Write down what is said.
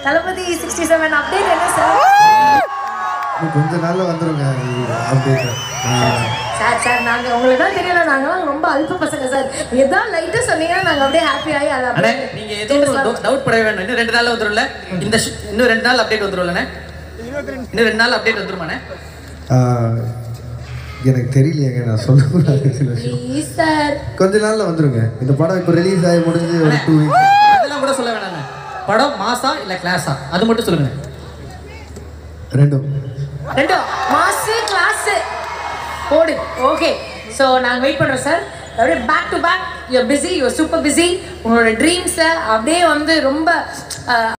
தளபதி sixty seven update என்ன sir இன்னும் கொஞ்ச நாள்ல வந்துருங்க அப்டேட் சார் சார் நாங்க உங்களுக்கு தான் தெரியல நாங்கலாம் ரொம்ப அல்ப பசங்க சார் ஏதாவது லைட்டா சொன்னீங்கன்னா நாங்க அப்படியே ஹாப்பி ஆகி அதை அண்ணே அப்படியே நீங்க எதுவும் டவுட் பட வேண்டாம் இன்னும் ரெண்டு நாள்ல வந்துரும்ல இந்த ஷி- இன்னும் ரெண்டு நாள் அப்டேட் வந்துரும்லண்ணே இன்னும் ரெண்டு நாள் அப்டேட் வந்துருமாண்ணே எனக்கு தெரியலையேங்க நான் சொல்லக்கூடாது சில விஷயம் ப்ளீஸ் சார் கொஞ்ச நாள்ல வந்துருங்க இந்த படம் இப்போ ரிலீஸ் ஆகி முடிஞ்சு ஒரு டூ வீக்ஸ் அதெல்லாம் கூட சொல்ல வேணாண்ணே படம் மாசா இல்ல கிளாஸா அது மட்டும் சொல்லுங்க ரெண்டும் ரெண்டும் மாசு கிளாஸ் போடு ஓகே ஸோ நாங்கள் வெயிட் பண்ணுறோம் சார் அப்படியே back to back you busy you super busy உங்களோட ட்ரீம்ஸை அப்படியே வந்து ரொம்ப